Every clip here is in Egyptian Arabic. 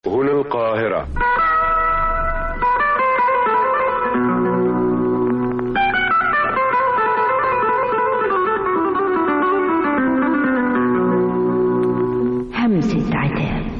هنا القاهرة همسة عتاب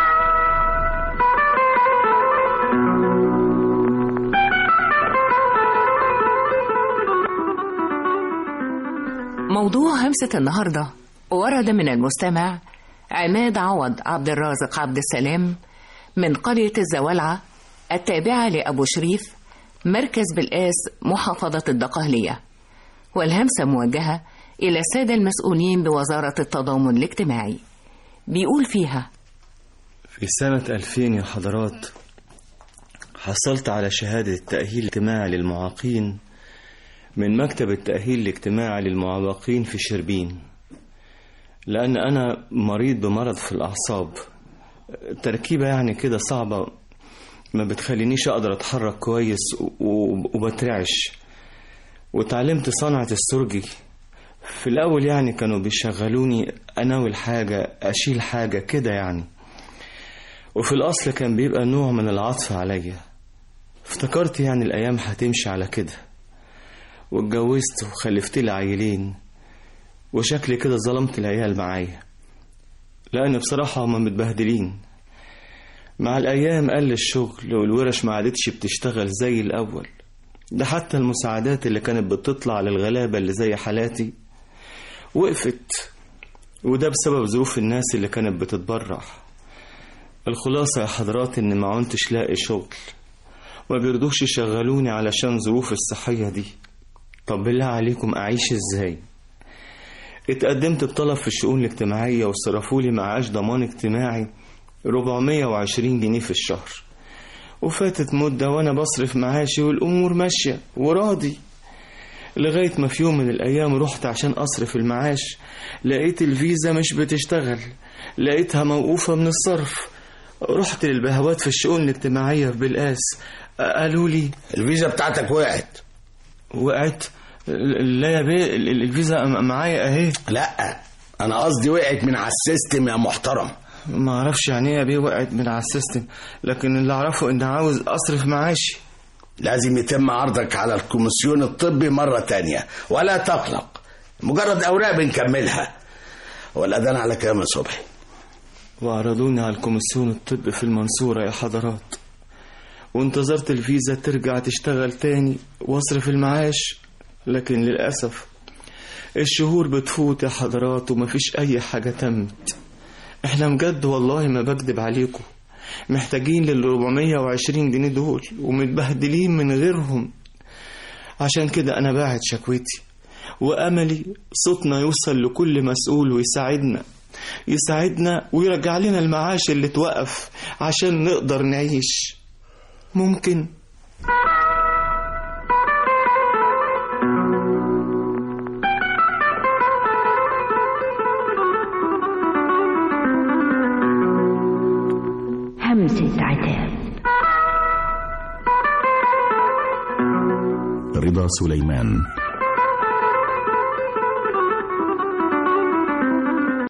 موضوع همسة النهاردة ورد من المستمع عماد عوض عبد الرازق عبد السلام من قرية الزوالعة التابعة لأبو شريف مركز بالقاس محافظة الدقهلية والهمسة موجهة إلى السادة المسؤولين بوزارة التضامن الاجتماعي بيقول فيها في سنة 2000 يا حضرات حصلت على شهادة التأهيل الاجتماعي للمعاقين من مكتب التأهيل الاجتماعي للمعوقين في شربين لأن أنا مريض بمرض في الأعصاب تركيبة يعني كده صعبة ما بتخلينيش أقدر أتحرك كويس و- وبترعش وتعلمت صنعة السرجي في الأول يعني كانوا بيشغلوني أناول حاجة أشيل حاجة كده يعني وفي الأصل كان بيبقى نوع من العطف عليا افتكرت يعني الأيام هتمشي على كده واتجوزت وخلفت لي عيلين وشكلي كده ظلمت العيال معايا لأن بصراحة هما متبهدلين مع الأيام قل الشغل والورش ما عادتش بتشتغل زي الأول ده حتى المساعدات اللي كانت بتطلع للغلابة اللي زي حالاتي وقفت وده بسبب ظروف الناس اللي كانت بتتبرع الخلاصة يا حضرات إن ما عنتش لاقي شغل ما بيرضوش يشغلوني علشان ظروف الصحية دي طب بالله عليكم أعيش إزاي اتقدمت بطلب في الشؤون الاجتماعية وصرفوا لي معاش ضمان اجتماعي 420 جنيه في الشهر وفاتت مدة وأنا بصرف معاشي والأمور ماشية وراضي لغاية ما في يوم من الأيام رحت عشان أصرف المعاش لقيت الفيزا مش بتشتغل لقيتها موقوفة من الصرف رحت للبهوات في الشؤون الاجتماعية في بالقاس قالوا لي الفيزا بتاعتك وقعت وقعت لا يا بيه ال- ال- الفيزا م- معايا اهي لا انا قصدي وقعت من على السيستم يا محترم ما اعرفش يعني ايه يا بيه وقعت من على السيستم لكن اللي اعرفه ان عاوز اصرف معاشي لازم يتم عرضك على الكوميسيون الطبي مرة تانية ولا تقلق مجرد أوراق بنكملها والأذان على كام يا صبحي وعرضوني على الكوميسيون الطب في المنصورة يا حضرات وانتظرت الفيزا ترجع تشتغل تاني واصرف المعاش لكن للأسف الشهور بتفوت يا حضرات ومفيش أي حاجة تمت احنا بجد والله ما بكدب عليكم محتاجين لل 420 جنيه دول ومتبهدلين من غيرهم عشان كده أنا باعت شكوتي وأملي صوتنا يوصل لكل مسؤول ويساعدنا يساعدنا ويرجع لنا المعاش اللي اتوقف عشان نقدر نعيش ممكن همسة عتاب رضا سليمان